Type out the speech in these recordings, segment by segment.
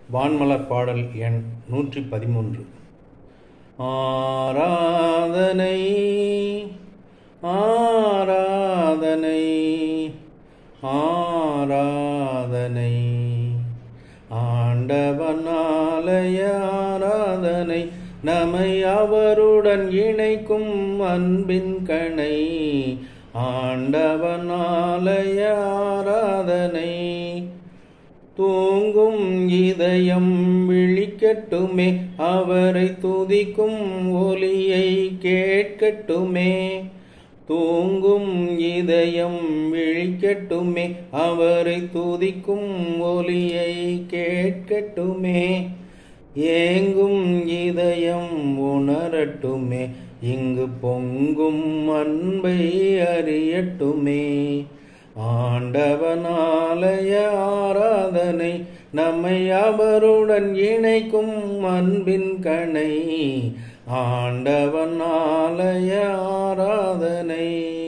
வான்மலர் பாடல் எண் நூற்றி பதிமூன்று ஆராதனை ஆராதனை ஆராதனை ஆண்டவனாலய ஆராதனை நம்மை அவருடன் இணைக்கும் அன்பின் கணை ஆண்டவனாலய ஆராதனை தூங்கும் இதயம் விழிக்கட்டுமே அவரை துதிக்கும் ஒலியை கேட்கட்டுமே தூங்கும் இதயம் விழிக்கட்டுமே அவரை துதிக்கும் ஒலியை கேட்கட்டுமே ஏங்கும் இதயம் உணரட்டுமே இங்கு பொங்கும் அன்பை அறியட்டுமே ஆண்டவனாலய ஆராதனை நம்மை அவருடன் இணைக்கும் அன்பின் கணை ஆண்டவனாலய ஆராதனை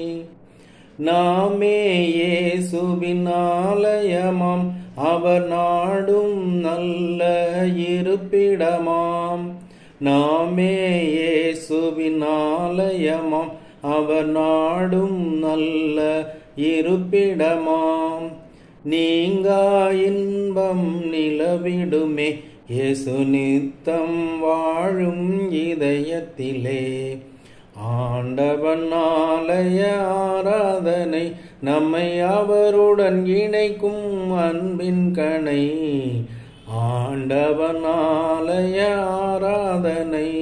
நாமே இயேசுவின் ஆலயமாம் அவர் நாடும் நல்ல இருப்பிடமாம் நாமே இயேசுவின் ஆலயமாம் அவர் நாடும் நல்ல இருப்பிடமாம் நீங்கா இன்பம் நிலவிடுமே இயேசு நித்தம் வாழும் இதயத்திலே ஆண்டவன் ஆலய ஆராதனை நம்மை அவருடன் இணைக்கும் அன்பின் கணை ஆண்டவன் ஆலய ஆராதனை